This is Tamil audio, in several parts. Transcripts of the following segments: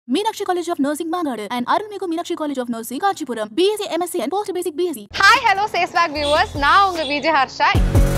Meenakshi College of Nursing Mangadu and Arulmigu Meenakshi College of Nursing Kanchipuram. BSc, MSc and Post Basic BSc. Hi hello சேஸ் பேக் வியூவர்ஸ் நான் உங்க விஜய் ஹர்ஷா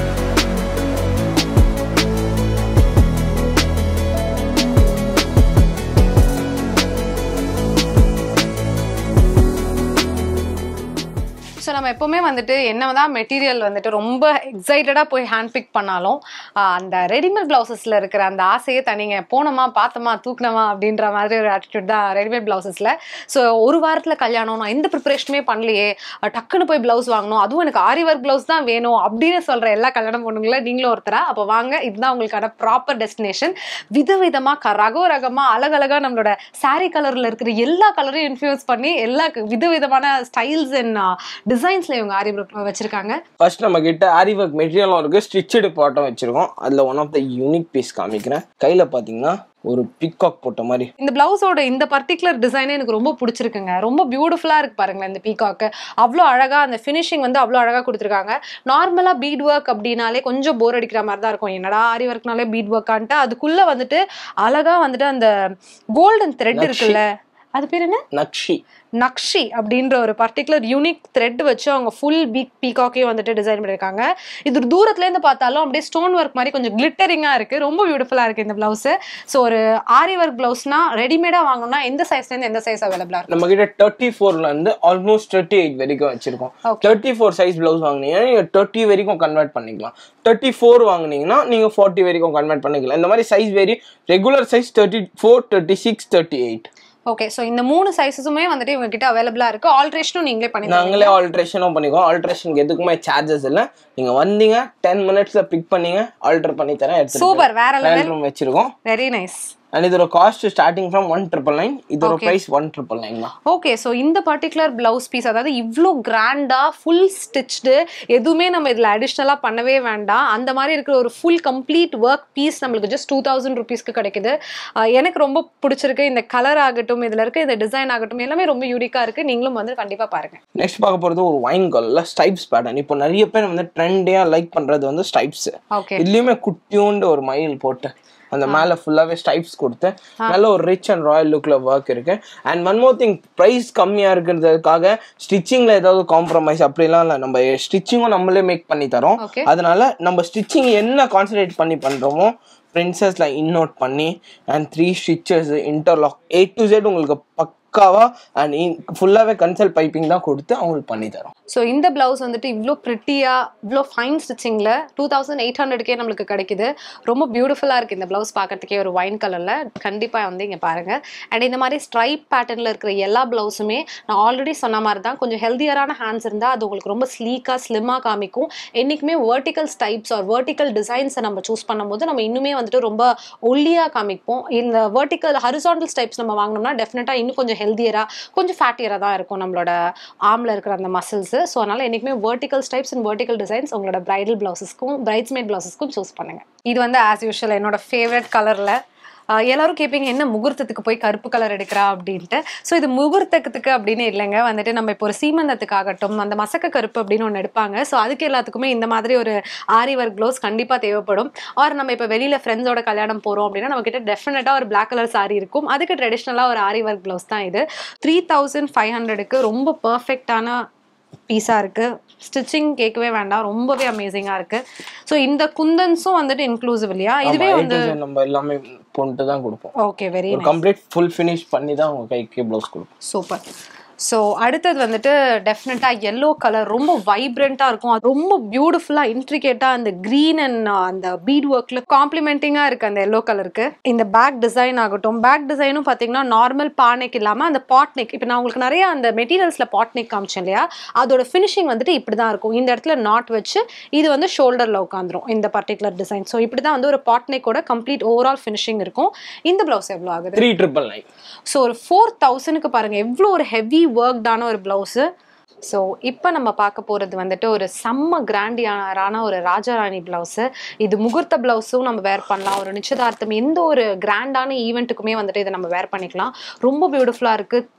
ஸோ நம்ம எப்போவுமே வந்துட்டு என்னதான் மெட்டீரியல் வந்துட்டு ரொம்ப எக்ஸைட்டடாக போய் ஹேண்ட் பிக் பண்ணாலும் ஆஹ் அந்த ரெடிமேட் ப்ளவுசஸில் இருக்கிற அந்த ஆசையே தனிங்க போனோமா பார்த்தோமா தூக்கினோமா அப்படின்ற மாதிரி ஒரு ஆட்டிடியூட் தான் ரெடிமேட் ப்ளவுசஸில் ஸோ ஒரு வாரத்தில் கல்யாணம் நான் எந்த ப்ரிப்பரேஷனுமே பண்ணலையே அஹ் டக்குன்னு போய் ப்ளவுஸ் வாங்கணும் அதுவும் எனக்கு ஆரி ஒர்க் ப்ளவுஸ் தான் வேணும் அப்படின்னு சொல்கிற எல்லா கல்யாணம் பொண்ணுங்கள நீங்களும் ஒருத்தரா அப்போ வாங்க இதுதான் உங்களுக்கான ப்ராப்பர் டெஸ்டினேஷன் விதவிதமாக க ரக ரகமாக அழகழகாக நம்மளோட saree கலரில் இருக்கிற எல்லா கலரையும் இன்ஃப்ளூயன்ஸ் பண்ணி எல்லா க- விதவிதமான ஸ்டைல்ஸ் அண்ட் டிசைன்ஸில் இவங்க ஆரி ஒர்க் வச்சுருக்காங்க ஃபர்ஸ்ட் நம்ம கிட்ட ஆரி ஒர்க் மெட்டீரியலும் இருக்கு ஸ்டிச்சடு பாட்டம் வச்சிருக்கோம் அதுல one of the unique piece காமிக்கிறேன் கையில பாத்தீங்கன்னா ஒரு பிகாக் போட்ட மாதிரி இந்த பிளவுஸோட இந்த பர்டிகுலர் டிசைனே எனக்கு ரொம்ப பிடிச்சிருக்குங்க ரொம்ப பியூட்டிஃபுல்லா இருக்கு பாருங்களேன் இந்த பீகாக்கு அவ்வளோ அழகா அந்த ஃபினிஷிங் வந்து அவ்வளோ அழகா கொடுத்துருக்காங்க நார்மலா பீட் ஒர்க் அப்படின்னாலே கொஞ்சம் போர் அடிக்கிற மாதிரி தான் இருக்கும் என்னடா ஆரி ஒர்க்னாலே பீட் ஒர்க்கான்ட்டு அதுக்குள்ள வந்துட்டு அழகா வந்துட்டு அந்த கோல்டன் த்ரெட் நக்ஷி. இருக்குல்ல அது பேர் என்ன நக்ஷி நக்ஷி அப்படின்ற ஒரு பர்டிகுலர் யூனிக் த்ரெட் வச்சு அவங்க ஃபுல் பீக் பீகாக்கையும் வந்துட்டு டிசைன் பண்ணியிருக்காங்க இது தூரத்துல இருந்து பார்த்தாலும் அப்படியே ஸ்டோன் ஒர்க் மாதிரி கொஞ்சம் கிளிட்டரிங்காக இருக்கு ரொம்ப பியூட்டிஃபுல்லாக இருக்கு இந்த பிளவுஸ் ஸோ ஒரு ஆரி ஒர்க் பிளவுஸ்னா ரெடிமேடாக வாங்கணும்னா எந்த சைஸ்லேருந்து எந்த சைஸ் அவைலபிளாக இருக்கும் நம்ம கிட்ட தேர்ட்டி ஃபோர்ல இருந்து ஆல்மோஸ்ட் தேர்ட்டி எயிட் வரைக்கும் வச்சிருக்கோம் Okay. Thirty four size blouse வாங்குனீங்கன்னா நீங்க தேர்ட்டி வரைக்கும் கன்வெர்ட் பண்ணிக்கலாம் தேர்ட்டி ஃபோர் வாங்குனீங்கன்னா நீங்க ஃபார்ட்டி வரைக்கும் கன்வெர்ட் பண்ணிக்கலாம் இந்த மாதிரி size vary regular size thirty four thirty six thirty eight okay so இந்த மூணு சைஸஸுமே வந்துட்டு இவங்க கிட்ட அவைலபிளாக இருக்கு ஆல்ட்ரேஷனும் நீங்களே பண்ணி நாங்களே ஆல்ட்ரேஷனும் பண்ணிக்குவோம் ஆல்ட்ரேஷனுக்கு எதுக்குமே சார்ஜஸ் இல்லை நீங்க வந்தீங்க டென் மினிட்ஸ்ல பிக் பண்ணீங்க ஆல்டர் பண்ணி தரேன் எடுத்து Super, வேற level. ரூம் வச்சிருக்கோம் வெரி நைஸ் அண்ட் இதோட cost starting from one triple nine இதோட Okay. Price one triple nine தான் ஓகே ஸோ இந்த பர்டிகுலர் பிளவுஸ் பீஸ் அதாவது இவ்வளோ கிராண்டாக ஃபுல் ஸ்டிச்டு எதுவுமே நம்ம இதில் அடிஷ்னலாக பண்ணவே வேண்டாம் அந்த மாதிரி இருக்கிற ஒரு ஃபுல் கம்ப்ளீட் ஒர்க் பீஸ் நம்மளுக்கு ஜஸ்ட் டூ தௌசண்ட் ருபீஸ்க்கு கிடைக்குது ஆஹ் எனக்கு ரொம்ப பிடிச்சிருக்கு இந்த கலர் ஆகட்டும் இதில் இருக்க இந்த டிசைன் ஆகட்டும் எல்லாமே ரொம்ப யூனிக்காக இருக்குது நீங்களும் வந்து கண்டிப்பாக பாருங்கள் நெக்ஸ்ட் பார்க்க போறது ஒரு வைன் கலர்ல ஸ்டைப்ஸ் பேட்டர்ன் இப்போ நிறைய பேர் வந்து ட்ரெண்டியா லைக் பண்றது வந்து ஸ்டைப்ஸ் ஓகே இதுலயுமே குட்டியோண்டு ஒரு மயில் போட்டு அந்த மேல ஃபுல்லாவே ஸ்டைப்ஸ் கொடுத்து நல்ல ஒரு ரிச் அண்ட் ராயல் லுக்ல ஒர்க் இருக்கு and one more thing price கம்மியா இருக்கிறதுக்காக ஸ்டிச்சிங்ல ஏதாவது காம்ப்ரமைஸ் அப்படிலாம் இல்லை நம்ம ஸ்டிச்சிங்கும் நம்மளே மேக் பண்ணி தரோம் Okay. அதனால நம்ம ஸ்டிச்சிங் என்ன கான்சென்ட்ரேட் பண்ணி பண்றோமோ பிரின்சஸ்ல இன்னோட் பண்ணி and three stitches interlock A to Z உங்களுக்கு பக்காவா அண்ட் ஃபுல்லாவே கன்சல்ட் பைப்பிங் தான் கொடுத்து அவங்களுக்கு பண்ணி தரோம் ஸோ இந்த பிளவுஸ் வந்துட்டு இவ்வளோ ப்ரிட்டியாக இவ்வளோ ஃபைன் ஸ்டிச்சிங்கில் டூ தௌசண்ட் எயிட் ஹண்ட்ரட்கே நம்மளுக்கு கிடைக்குது ரொம்ப பியூட்டிஃபுல்லாக இருக்குது இந்த பிளவுஸ் பார்க்கறதுக்கே ஒரு ஒயின் கலரில் கண்டிப்பாக வந்து இங்கே பாருங்கள் அண்ட் இந்த மாதிரி ஸ்ட்ரைப் பேட்டர்னில் இருக்கிற எல்லா பிளவுஸுமே நான் ஆல்ரெடி சொன்ன மாதிரி தான் கொஞ்சம் ஹெல்தியரான ஹேண்ட்ஸ் இருந்தால் அது உங்களுக்கு ரொம்ப ஸ்லீக்காக ஸ்லிம்மாக காமிக்கும் என்றைக்குமே வெர்டிக்கல் ஸ்டைப்ஸ் ஆர் வெர்டிக்கல் டிசைன்ஸை நம்ம சூஸ் பண்ணும்போது நம்ம இன்னுமே வந்துட்டு ரொம்ப ஒல்லியாக காமிப்போம் இந்த வெர்டிக்கல் ஹரிசாண்டல் ஸ்டைப்ஸ் நம்ம வாங்கினோம்னா டெஃபினட்டாக இன்னும் கொஞ்சம் ஹெல்தியராக கொஞ்சம் ஃபேட்டியராக தான் இருக்கும் நம்மளோட ஆர்மில் இருக்கிற அந்த மசில்ஸு ஸோ அதனால் என்றைக்குமே vertical stripes and vertical designs உங்களோட பிரைடல் ப்ளவுசஸ்க்கும் பிரைட்ஸ்மேட் ப்ளவுசஸ்க்கும் சூஸ் பண்ணுங்கள் இது வந்து ஆஸ் யூஷுவல் என்னோட ஃபேவரட் கலரில் எல்லாரும் கேட்பீங்க என்ன முகூர்த்தத்துக்கு போய் கருப்பு கலர் எடுக்கிறா அப்படின்ட்டு ஸோ இது முகூர்த்தத்துக்கு அப்படின்னு இல்லைங்க வந்துட்டு நம்ம இப்போ ஒரு சீமந்தத்துக்காகட்டும் அந்த மசக்க கருப்பு அப்படின்னு ஒன்று எடுப்பாங்க ஸோ அதுக்கு எல்லாத்துக்குமே இந்த மாதிரி ஒரு ஆரி ஒர்க் க்ளோஸ் கண்டிப்பாக தேவைப்படும் ஆர் நம்ம இப்போ வெளியில் ஃப்ரெண்ட்ஸோட கல்யாணம் போகிறோம் அப்படின்னா நம்ம கிட்ட டெஃபினட்டாக ஒரு பிளாக் கலர் saree இருக்கும் அதுக்கு ட்ரெடிஷ்னலாக ஒரு ஆரி ஒர்க் ப்ளவுஸ் தான் இது த்ரீ தௌசண்ட் ஃபைவ் ஹண்ட்ரடுக்கு ரொம்ப பர்ஃபெக்டான பீஸாக இருக்குது ஸ்டிச்சிங் கேட்கவே வேண்டாம் ரொம்பவே அமேசிங்காக இருக்குது ஸோ இந்த குந்தன்ஸும் வந்துட்டு இன்க்ளூசிவ் இல்லையா இதுவே ஆமா, A வந்து to Z நம்ம எல்லாமே போட்டு தான் கொடுப்போம் ஓகே வெரி ஒரு கம்ப்ளீட் ஃபுல் ஃபினிஷ் பண்ணி தான் உங்க கைக்கு ப்ளவுஸ் கொடுப்போம் சூப்பர் ஸோ அடுத்தது வந்துட்டு டெஃபினட்டாக எல்லோ கலர் ரொம்ப வைப்ரண்ட்டாக இருக்கும் அது ரொம்ப பியூட்டிஃபுல்லாக இன்ட்ரிகேட்டாக அந்த க்ரீன் அண்ட் அந்த பீட் ஒர்க்கில் காம்ப்ளிமெண்டிங்காக இருக்குது அந்த எல்லோ கலருக்கு இந்த பேக் டிசைன் ஆகட்டும் பேக் டிசைனும் பார்த்தீங்கன்னா நார்மல் பானைக்கு இல்லாமல் அந்த பாட் நெக் இப்போ நான் உங்களுக்கு நிறைய அந்த மெட்டீரியல்ஸில் பாட் நெக் காமிச்சேன் இல்லையா அதோட ஃபினிஷிங் வந்துட்டு இப்படி தான் இருக்கும் இந்த இடத்துல நாட் வச்சு இது வந்து ஷோல்டரில் உட்காந்துரும் இந்த பர்டிகுலர் டிசைன் ஸோ இப்படி தான் வந்து ஒரு பாட் நெக்கோட கம்ப்ளீட் ஓவரால் ஃபினிஷிங் இருக்கும் இந்த ப்ளவுஸ் எவ்வளோ ஆகுது த்ரீ ட்ரிபிள் நைன் ஸோ ஒரு ஃபோர் தௌசண்ட்க்கு பாருங்க எவ்வளோ ஒரு ஹெவி ஒர்க்டான ஒரு பிளவுஸு ஸோ இப்போ நம்ம பார்க்க போகிறது வந்துட்டு ஒரு செம்ம கிராண்டியான ஒரு ராஜாராணி ப்ளவுஸு இது முகூர்த்த ப்ளவுஸும் நம்ம வேர் பண்ணலாம் ஒரு நிச்சயதார்த்தம் எந்த ஒரு கிராண்டான ஈவெண்ட்டுக்குமே வந்துட்டு இதை நம்ம வேர் பண்ணிக்கலாம் ரொம்ப பியூட்டிஃபுல்லாக இருக்குது திக்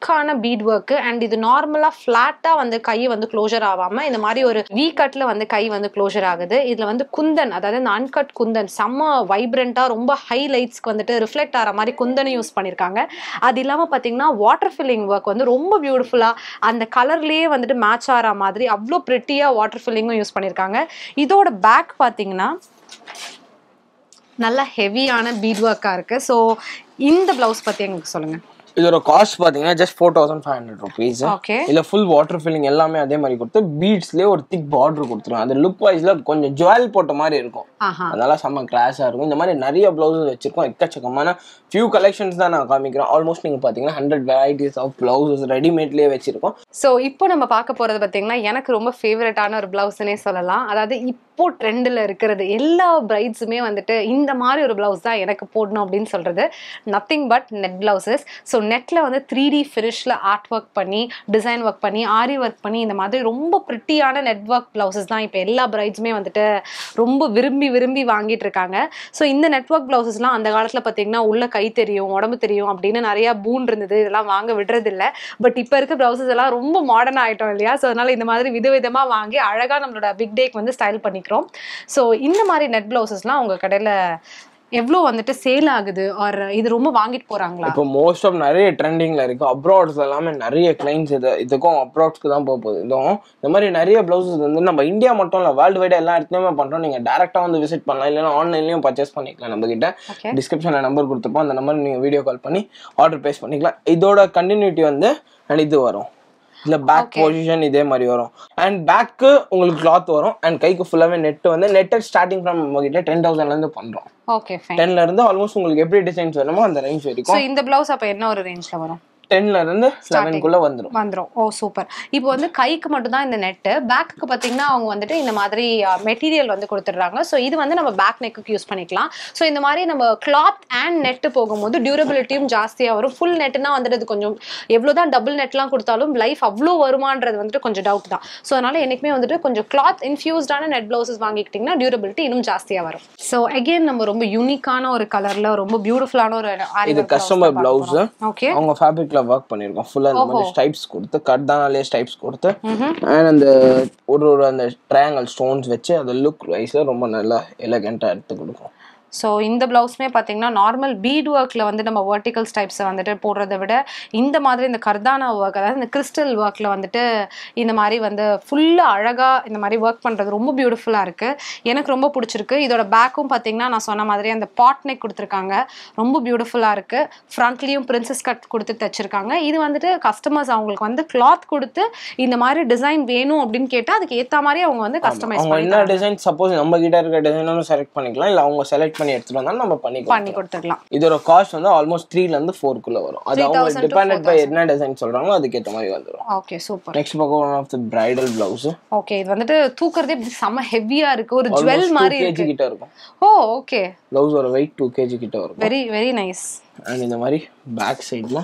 திக்கான பீட் ஒர்க்கு அண்ட் இது நார்மலா ஃபிளாட்டா வந்து கை வந்து க்ளோஷர் ஆகாம இந்த மாதிரி ஒரு வி கட்ல வந்து கை வந்து க்ளோஷர் ஆகுது இதுல வந்து குந்தன் அதாவது இந்த அன்கட் குந்தன் செம்ம வைப்ரண்டா ரொம்ப ஹை லைட்ஸ்க்கு வந்துட்டு ரிஃப்ளெக்ட் ஆகிற மாதிரி குந்தனை யூஸ் பண்ணியிருக்காங்க அது இல்லாம பாத்தீங்கன்னா வாட்டர் ஃபில்லிங் ஒர்க் வந்து ரொம்ப பியூட்டிஃபுல்லா அந்த கலர்லயே வந்துட்டு மேட்ச் ஆகிற மாதிரி அவ்வளோ ப்ரிட்டியா வாட்டர் ஃபில்லிங்கும் யூஸ் பண்ணியிருக்காங்க இதோட பேக் பாத்தீங்கன்னா நல்ல ஹெவியான பீட் ஒர்க்காக இருக்கு ஸோ இந்த பிளவுஸ் பத்தி எங்களுக்கு சொல்லுங்க இதோட காஸ்ட் பாத்தீங்கன்னா just four thousand five hundred rupees okay இல்ல ஃபுல் வாட்டர் ஃபில்லிங் எல்லாமே அதே மாதிரி கொடுத்து பீட்ஸ்லயே ஒரு திக் பார்டர் கொடுத்துரும் அது லுக் வைஸ்ல கொஞ்சம் ஜுவல் போட்ட மாதிரி இருக்கும் ஆஹா அதனால செம்ம கிளாஸா இருக்கும் இந்த மாதிரி நிறைய பிளவுசஸ் வச்சிருக்கோம் எக்கச்சக்கமான ஃபியூ கலெக்ஷன்ஸ் தான் நான் காமிக்கிறோம் ஆல்மோஸ்ட் நீங்க பாத்தீங்கன்னா ஹண்ட்ரட் வெரைட்டிஸ் ஆஃப் பிளவுசஸ் ரெடிமேட்லயே வச்சிருக்கோம் ஸோ இப்போ நம்ம பார்க்க போறது பார்த்தீங்கன்னா எனக்கு ரொம்ப ஃபேவரட்டான ஒரு பிளவுஸ்னே சொல்லலாம் அதாவது இப்போ ட்ரெண்டில் இருக்கிறது எல்லா பிரைட்ஸுமே வந்துட்டு இந்த மாதிரி ஒரு பிளவுஸ் தான் எனக்கு போடணும் அப்படின்னு சொல்றது nothing but net blouses so நெட்டில் வந்து த்ரீ டி ஃபினிஷில் ஆர்ட் ஒர்க் பண்ணி டிசைன் ஒர்க் பண்ணி ஆரி ஒர்க் பண்ணி இந்த மாதிரி ரொம்ப ப்ரிட்டியான நெட் ஒர்க் பிளவுசஸ் தான் இப்போ எல்லா பிரைட்ஸுமே வந்துட்டு ரொம்ப விரும்பி விரும்பி வாங்கிட்டு இருக்காங்க ஸோ இந்த நெட்ஒர்க் பிளவுசஸ்லாம் அந்த காலத்தில் பார்த்தீங்கன்னா உள்ள கை தெரியும் உடம்பு தெரியும் அப்படின்னு நிறைய பூன் இருந்தது இதெல்லாம் வாங்க விடுறது இல்ல பட் இப்போ இருக்க பிளவுசஸ் எல்லாம் ரொம்ப மாடர்ன் ஆயிட்டோம் இல்லையா ஸோ அதனால இந்த மாதிரி விதவிதமாக வாங்கி அழகாக நம்மளோட பிக் டேக்கு வந்து ஸ்டைல் பண்ணிக்கிறோம் ஸோ இந்த மாதிரி நெட் பிளவுசஸ்லாம் உங்கள் கடையில் எவ்வளோ வந்துட்டு சேல் ஆகுது ஆர் இது ரொம்ப வாங்கிட்டு போறாங்களா இப்போ மோஸ்ட் ஆஃப் நிறைய ட்ரெண்டிங்ல இருக்கு அப்ராட்ஸ்ல எல்லாமே நிறைய கிளைண்ட்ஸ் இது இதுக்கும் அப்ராட்ஸ்க்கு தான் போக போகுது இதுவும் இந்த மாதிரி நிறைய பிளவுசஸ் வந்து நம்ம இந்தியா மட்டும் இல்ல வேர்ல்டு வைட் எல்லா இடத்துலயுமே பண்றோம் நீங்க டேரக்டா வந்து விசிட் பண்ணலாம் இல்லைன்னா ஆன்லைன்லயும் பர்ச்சேஸ் பண்ணிக்கலாம் நம்ம கிட்ட ஓகே டிஸ்கிரிப்ஷன்ல நம்பர் கொடுத்துருப்போம் அந்த நம்பர் நீங்க வீடியோ கால் பண்ணி ஆர்டர் பேஸ் பண்ணிக்கலாம் இதோட கண்டினியூட்டி வந்து அண்ட் இது வரும் இல்ல பேக் Okay. பொசிஷன் இதே மாதிரி வரும் அண்ட் பேக்கு உங்களுக்கு கிளாத் வரும் அண்ட் கைக்கு ஃபுல்லாவே நெட் வந்து நெட்டட் ஸ்டார்டிங் ஃப்ரம் நம்ம கிட்ட டென் தௌசண்ட்ல இருந்து பண்றோம் ஓகே ஃபைன் டென்ல இருந்து ஆல்மோஸ்ட் உங்களுக்கு எப்படி டிசைன்ஸ் வேணுமோ அந்த ரேஞ்ச் ஸோ வரைக்கும் இந்த பிளவுஸ் அப்போ என்ன ஒரு ரேஞ்சில் வரும் டென்ல இருந்து லெவன்குள்ள வந்துரும் வந்துரும் ஓ சூப்பர் இப்போ வந்து கைக்கு மட்டும் தான் இந்த நெட்டு பேக்குக்கு பார்த்தீங்கன்னா அவங்க வந்துட்டு இந்த மாதிரி மெட்டீரியல் வந்து கொடுத்துட்றாங்க ஸோ இது வந்து நம்ம பேக் நெக்குக்கு யூஸ் பண்ணிக்கலாம் ஸோ இந்த மாதிரி நம்ம கிளாத் அண்ட் நெட்டு போகும்போது டியூரபிலிட்டியும் ஜாஸ்தியாக வரும் ஃபுல் நெட்டுனா வந்துட்டு இது கொஞ்சம் எவ்வளோதான் டபுள் நெட்லாம் கொடுத்தாலும் லைஃப் அவ்வளோ வருமானது வந்துட்டு கொஞ்சம் டவுட் தான் ஸோ அதனால எனக்குமே வந்துட்டு கொஞ்சம் கிளாத் இன்ஃபியூஸ்டான நெட் பிளவுசஸ் வாங்கிக்கிட்டிங்கன்னா டியூரபிலிட்டி இன்னும் ஜாஸ்தியாக வரும் ஸோ அகெயின் நம்ம ரொம்ப யூனிக்கான ஒரு கலரில் ரொம்ப பியூட்டிஃபுல்லான ஒரு இது கஸ்டமர் பிளவுஸ் ஓகே அவங்க ஃபேப்ரிக்ல ஒர்க் பண்ணிருக்கோம் ஃபுல்லா இந்த மாதிரி ஸ்டைப்ஸ் கொடுத்து கர்தானாலே ஸ்டைப்ஸ் கொடுத்து ம்ஹும். அண்ட் அந்த ஒரு ஒரு அந்த ட்ரையாங்கல் ஸ்டோன்ஸ் வச்சு அது லுக் வைஸ்ல ரொம்ப நல்லா எலகெண்டா எடுத்து கொடுக்கும் ஸோ இந்த பிளவுஸ்மே பார்த்தீங்கன்னா நார்மல் பீட் ஒர்க்கில் வந்து நம்ம வெர்டிக்கல் ஸ்டைப்ஸை வந்துட்டு போடுறதை விட இந்த மாதிரி இந்த கர்தானா ஒர்க் அதாவது இந்த கிறிஸ்டல் ஒர்க்கில் வந்துட்டு இந்த மாதிரி வந்து ஃபுல்லாக அழகாக இந்த மாதிரி ஒர்க் பண்ணுறது ரொம்ப பியூட்டிஃபுல்லாக இருக்குது எனக்கு ரொம்ப பிடிச்சிருக்கு இதோட பேக்கும் பார்த்தீங்கன்னா நான் சொன்ன மாதிரி அந்த பாட் நெக் கொடுத்துருக்காங்க ரொம்ப பியூட்டிஃபுல்லாக இருக்குது ஃப்ரண்ட்லேயும் பிரின்சஸ் கட் கொடுத்து தைச்சிருக்காங்க இது வந்துட்டு கஸ்டமர்ஸ் அவங்களுக்கு வந்து கிளாத் கொடுத்து இந்த மாதிரி டிசைன் வேணும் அப்படின்னு கேட்டால் அதுக்கு ஏற்ற மாதிரி அவங்க வந்து கஸ்டமைஸ் அவங்க பண்ணி என்ன டிசைன் சப்போஸ் நம்ம கிட்ட இருக்க டிசைனும் செலக்ட் பண்ணிக்கலாம் இல்ல அவங்க செலக்ட் பண்ணி எடுத்துட்டு வந்தாலும் நம்ம பண்ணிக்கலாம் பண்ணி கொடுத்துக்கலாம் இதோட காஸ்ட் வந்து ஆல்மோஸ்ட் த்ரீல இருந்து ஃபோருக்குள்ள வரும் அது அவங்க 3000 to டிபெண்டட் பை என்ன டிசைன் சொல்றாங்களோ அதுக்கேற்ற மாதிரி வந்துடும் ஓகே சூப்பர் நெக்ஸ்ட் பக்கம் one of the bridal blouse okay இது வந்துட்டு தூக்குறதே இப்படி செம்ம ஹெவியா இருக்கு ஒரு ஜுவல் மாதிரி கேஜி இருக்கு கிட்ட இருக்கும் ஓ ஓகே பிளவுஸோட வெயிட் டூ கேஜி கிட்ட இருக்கும் வெரி வெரி நைஸ் அண்ட் இந்த மாதிரி பேக் சைட்ல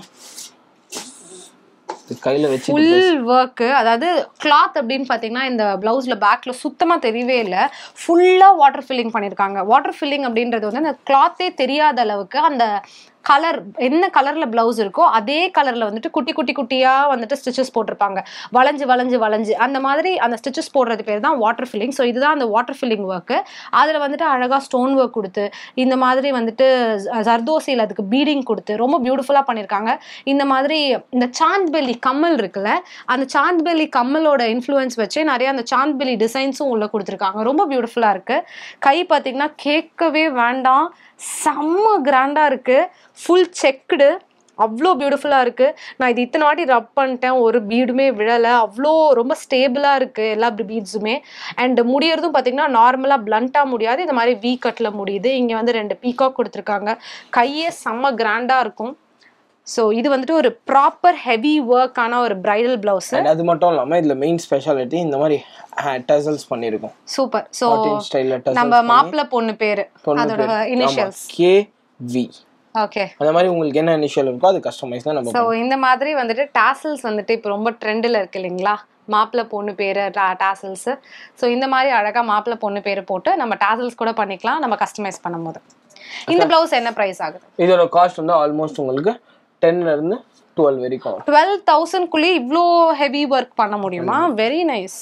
கையில வச்சு ஃபுல் ஒர்க் அதாவது கிளாத் அப்படின்னு பார்த்தீங்கன்னா இந்த பிளவுஸ்ல பேக்ல சுத்தமா தெரியவே இல்லை ஃபுல்லா வாட்டர் ஃபில்லிங் பண்ணியிருக்காங்க வாட்டர் ஃபில்லிங் அப்படின்றது வந்து அந்த கிளாத்தே தெரியாத அளவுக்கு அந்த கலர் என்ன கலர்ல பிளவுஸ் இருக்கோ அதே கலர்ல வந்துட்டு குட்டி குட்டி குட்டியா வந்துட்டு ஸ்டிச்சஸ் போட்டிருப்பாங்க வளைஞ்சு வளைஞ்சு வளைஞ்சு அந்த மாதிரி அந்த ஸ்டிச்சஸ் போடுறது பேர் தான் வாட்டர் ஃபில்லிங் ஸோ இதுதான் அந்த வாட்டர் ஃபில்லிங் ஒர்க்கு அதில் வந்துட்டு அழகா ஸ்டோன் ஒர்க் கொடுத்து இந்த மாதிரி வந்துட்டு ஜ- ஜர்தோசியில் அதுக்கு பீடிங் கொடுத்து ரொம்ப பியூட்டிஃபுல்லாக பண்ணியிருக்காங்க இந்த மாதிரி இந்த சாந்த் பெல்லி கம்மல் இருக்குல்ல அந்த சாந்த் பெல்லி கம்மலோட இன்ஃப்ளூயன்ஸ் வச்சு நிறைய அந்த சாந்த் பெல்லி டிசைன்ஸும் உள்ள கொடுத்துருக்காங்க ரொம்ப பியூட்டிஃபுல்லாக இருக்கு கை பார்த்தீங்கன்னா கேட்கவே வேண்டாம் செம்ம கிராண்டாக இருக்கு ஃபுல் செக்குடு அவ்வளோ பியூட்டிஃபுல்லாக இருக்குது நான் இது இத்தனை வாட்டி ரப் பண்ணிட்டேன் ஒரு பீடுமே விழலை அவ்வளோ ரொம்ப ஸ்டேபிளாக இருக்குது எல்லா பீட்ஸுமே அண்ட் முடியறதும் பார்த்தீங்கன்னா நார்மலாக பிளண்ட்டாக முடியாது இந்த மாதிரி வீ கட்டில் முடியுது இங்கே வந்து ரெண்டு பீகாக் கொடுத்துருக்காங்க கையே செம்ம கிராண்டாக இருக்கும் ஸோ இது வந்துட்டு ஒரு ப்ராப்பர் ஹெவி ஒர்க்கான ஒரு பிரைடல் பிளவுஸ் அண்ட் அது மட்டும் இல்லாம இதுல மெயின் ஸ்பெஷாலிட்டி இந்த மாதிரி டசல்ஸ் பண்ணிருக்கோம் சூப்பர் ஸோ காட்டன் ஸ்டைல்ல நம்ம மாப்பிள்ளை பொண்ணு பேர் அதோட இனிஷியல்ஸ் கே வி ஓகே அந்த மாதிரி உங்களுக்கு என்ன இனிஷியல் இருக்கோ அது கஸ்டமைஸ் தான் நம்ம ஸோ இந்த மாதிரி வந்துட்டு டாசல்ஸ் வந்துட்டு இப்போ ரொம்ப ட்ரெண்டில் இருக்கு இல்லைங்களா மாப்பிள்ளை பொண்ணு பேர் டாசல்ஸ் ஸோ இந்த மாதிரி அழகாக மாப்பிள்ளை பொண்ணு பேர் போட்டு நம்ம டாசல்ஸ் கூட பண்ணிக்கலாம் நம்ம கஸ்டமைஸ் பண்ணும்போது இந்த ப்ளவுஸ் என்ன ப்ரைஸ் ஆகுது இதோட காஸ்ட் வந்து ஆல்மோஸ்ட் உங்களுக்கு டென்ல இருந்து டுவெல் வரைக்கும் வரும் டுவெல் தௌசண்ட்குள்ளேயே இவ்வளோ ஹெவி ஒர்க் பண்ண முடியுமா வெரி நைஸ்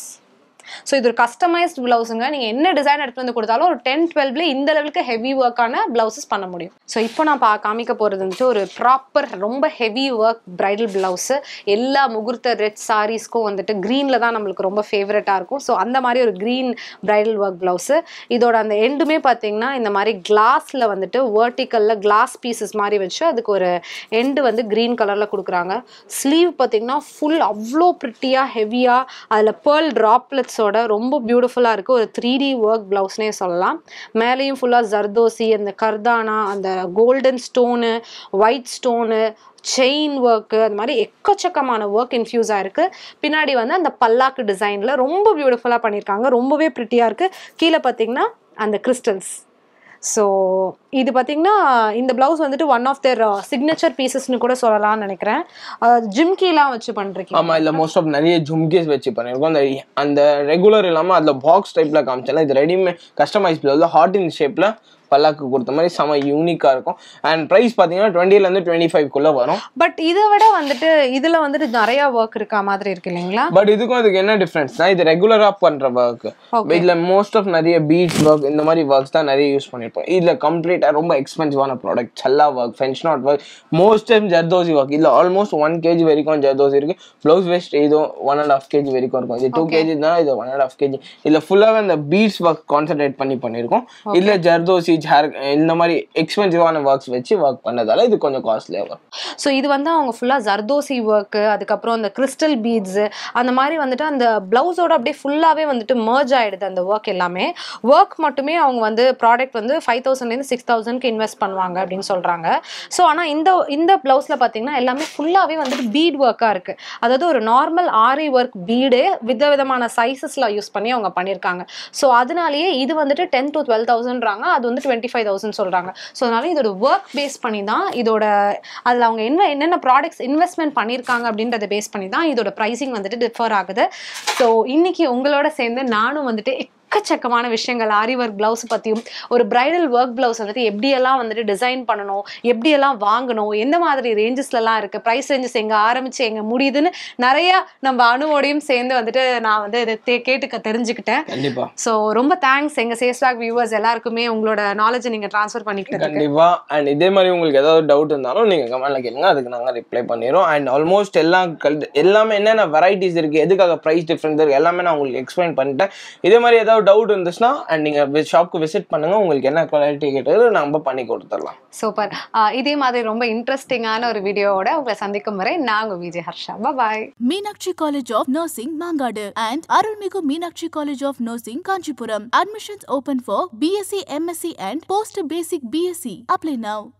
ஸோ இது ஒரு கஸ்டமைஸ்ட் பிளவுஸுங்க நீங்கள் என்ன டிசைன் எடுத்து வந்து கொடுத்தாலும் ஒரு டென் டுவெல்வ்ல இந்த லெவலுக்கு ஹெவி ஒர்க்கான பிளவுசஸ் பண்ண முடியும் ஸோ இப்போ நான் பா காமிக்க போகிறது வந்துட்டு ஒரு ப்ராப்பர் ரொம்ப ஹெவி ஒர்க் பிரைடல் பிளவுஸு எல்லா முகூர்த்த ரெட் சாரீஸ்க்கும் வந்துட்டு க்ரீனில் தான் நம்மளுக்கு ரொம்ப ஃபேவரட்டாக இருக்கும் ஸோ அந்த மாதிரி ஒரு க்ரீன் பிரைடல் ஒர்க் பிளவுஸு இதோட அந்த எண்டுமே பார்த்தீங்கன்னா இந்த மாதிரி கிளாஸில் வந்துட்டு வேர்ட்டிக்கலில் கிளாஸ் பீசஸ் மாதிரி வச்சு அதுக்கு ஒரு எண்டு வந்து க்ரீன் கலரில் கொடுக்குறாங்க ஸ்லீவ் பார்த்தீங்கன்னா ஃபுல் அவ்வளோ ப்ரிட்டியாக ஹெவியாக அதில் பேர்ல் ட்ராப்லெட்ஸோட ரொம்ப பியூட்டிஃபுல்லாக இருக்குது ஒரு த்ரீ டி ஒர்க் ப்ளவுஸ்னே சொல்லலாம் மேலேயும் ஃபுல்லாக ஜர்தோசி அந்த கர்தானா அந்த golden stone white stone chain work அந்த மாதிரி எக்கச்சக்கமான ஒர்க் இன்ஃபியூஸ் ஆயிருக்கு பின்னாடி வந்து அந்த பல்லாக்கு டிசைனில் ரொம்ப பியூட்டிஃபுல்லாக பண்ணியிருக்காங்க ரொம்பவே ப்ரிட்டியாக இருக்குது கீழே பார்த்தீங்கன்னா அந்த கிறிஸ்டல்ஸ் ஸோ இது பார்த்தீங்கன்னா இந்த ப்ளவுஸ் வந்துட்டு ஒன் ஆஃப் தேர் சிக்னேச்சர் பீசஸ்னு கூட சொல்லலாம்னு நினைக்கிறேன் ஜிம்கிலாம் வச்சு பண்ணுறீங்க ஆமா இல்ல மோஸ்ட் ஆஃப் நிறைய ஜும்கேஸ் வச்சு பண்ணிருக்கோம் அந்த அந்த ரெகுலர் இல்லாம அதுல பாக்ஸ் டைப்ல காமிச்சல இது ரெடிமேட் கஸ்டமைஸ் பிளவுல ஹார்ட் இன் ஷேப்ல பல்லாக்கு கொடுத்த மாதிரி செம யூனிக்கா இருக்கும் அண்ட் பிரைஸ் பாத்தீங்கன்னா டுவெண்ட்டில இருந்து டுவெண்ட்டி ஃபைவ் குள்ள வரும் பட் இதை விட வந்துட்டு இதுல வந்துட்டு நிறைய ஒர்க் இருக்கா மாதிரி இருக்கு இல்லைங்களா பட் இதுக்கும் இதுக்கு என்ன டிஃபரன்ஸ்னா இது ரெகுலரா பண்ற ஒர்க் Okay. இதுல மோஸ்ட் ஆஃப் நிறைய பீச் ஒர்க் இந்த மாதிரி ஒர்க்ஸ் தான் நிறைய யூஸ் பண்ணிருப்போம் இதுல கம்ப்ளீட்டா ரொம்ப எக்ஸ்பென்சிவான ப்ராடக்ட் சல்லா work French knot work most time zardozi work இதுல ஆல்மோஸ்ட் ஒன் கேஜி வரைக்கும் ஜர்தோசி இருக்கு ப்ளவுஸ் வேஸ்ட் இது ஒன் அண்ட் ஆஃப் கேஜி வரைக்கும் இருக்கும் இது டூ கேஜி தான் இது ஒன் அண்ட் ஆஃப் கேஜி இதுல ஃபுல்லாவே அந்த பீட்ஸ் ஒர்க் கான்சென்ட்ரேட் பண்ணி பண்ணிருக்கோம் இதுல ஜர்தோசி ஹேர் இந்த மாதிரி எக்ஸ்பென்சிவான ஒர்க்ஸ் வச்சு ஒர்க் பண்ணதால இது கொஞ்சம் காஸ்ட்லியா வரும் ஸோ இது வந்து அவங்க ஃபுல்லாக ஜர்தோசி ஒர்க்கு அதுக்கப்புறம் அந்த கிறிஸ்டல் பீட்ஸு அந்த மாதிரி வந்துட்டு அந்த ப்ளவுஸோட அப்படியே ஃபுல்லாகவே வந்துட்டு மர்ஜ் ஆயிடுது அந்த ஒர்க் எல்லாமே ஒர்க் மட்டுமே அவங்க வந்து ப்ராடக்ட் வந்து ஃபைவ் தௌசண்ட்லேருந்து சிக்ஸ் தௌசண்ட்க்கு இன்வெஸ்ட் பண்ணுவாங்க அப்படின்னு சொல்கிறாங்க ஸோ ஆனால் இந்த இந்த ப்ளவுஸில் பார்த்தீங்கன்னா எல்லாமே ஃபுல்லாகவே வந்துட்டு பீட் ஒர்க்காக இருக்குது அதாவது ஒரு நார்மல் ஆரி ஒர்க் பீடே விதவிதமான சைஸஸில் யூஸ் பண்ணி அவங்க பண்ணியிருக்காங்க ஸோ அதனாலேயே இது வந்துட்டு டென் டு டுவெல் தௌசண்ட்றாங்க அது வந்து டுவெண்ட்டி ஃபைவ் தௌசண்ட் சொல்கிறாங்க ஸோ அதனால இதோட ஒர்க் பேஸ் பண்ணி தான் இதோட அதில் அவங்க என்ன என்னென்ன ப்ராடக்ட்ஸ் இன்வெஸ்ட்மெண்ட் பண்ணியிருக்காங்க அப்படின்றத பேஸ் பண்ணி தான் இதோட ப்ரைசிங் வந்துட்டு டிஃபர் ஆகுது ஸோ இன்னைக்கு உங்களோட சேர்ந்து நானும் வந்துட்டு எக்கச்சக்கமான விஷயங்கள் ஆரி ஒர்க் பிளவுஸ் பற்றியும் ஒரு பிரைடல் ஒர்க் பிளவுஸ் வந்துட்டு எப்படியெல்லாம் வந்துட்டு டிசைன் பண்ணணும் எப்படியெல்லாம் வாங்கணும் எந்த மாதிரி ரேஞ்சஸ்லலாம் இருக்குது ப்ரைஸ் ரேஞ்சஸ் எங்கே ஆரம்பிச்சு எங்கே முடியுதுன்னு நிறைய நம்ம அணுவோடையும் சேர்ந்து வந்துட்டு நான் வந்து இதை தே- கேட்டுக்க தெரிஞ்சுக்கிட்டேன் கண்டிப்பா ஸோ ரொம்ப தேங்க்ஸ் எங்கள் சேஸ்டாக் வியூவர்ஸ் எல்லாருக்குமே உங்களோட நாலேஜை நீங்கள் ட்ரான்ஸ்ஃபர் பண்ணிக்கிட்டதுக்கு கண்டிப்பா அண்ட் இதே மாதிரி உங்களுக்கு ஏதாவது டவுட் இருந்தாலும் நீங்க கமெண்ட்ல கேளுங்க அதுக்கு நாங்க ரிப்ளை பண்ணிடுறோம் அண்ட் ஆல்மோஸ்ட் எல்லா கல் எல்லாமே என்னென்ன வெரைட்டிஸ் இருக்கு எதுக்காக பிரைஸ் டிஃபரன்ஸ் இருக்கு எல்லாமே நான் உங்களுக்கு எக்ஸ்பிளைன் பண்ணிட்டேன் இதே மாதிரி ஏதாவது டவுட் இருந்துச்சுன்னா அண்ட் நீங்க ஷாப்க்கு விசிட் பண்ணுங்க உங்களுக்கு என்ன குவாலிட்டி கேட்டது நம்ம பண்ணி கொடுத்துடலாம் சூப்பர் இதே மாதிரி ரொம்ப இன்ட்ரெஸ்டிங்கான ஒரு வீடியோவோட உங்களை சந்திக்கும் வரை நான் உங்க விஜய் ஹர்ஷா பாய் Meenakshi College of Nursing, Mangadu and Arulmigu Meenakshi College of Nursing, Kanchipuram. Admissions open for BSc, MSc and Post Basic BSc. Apply now.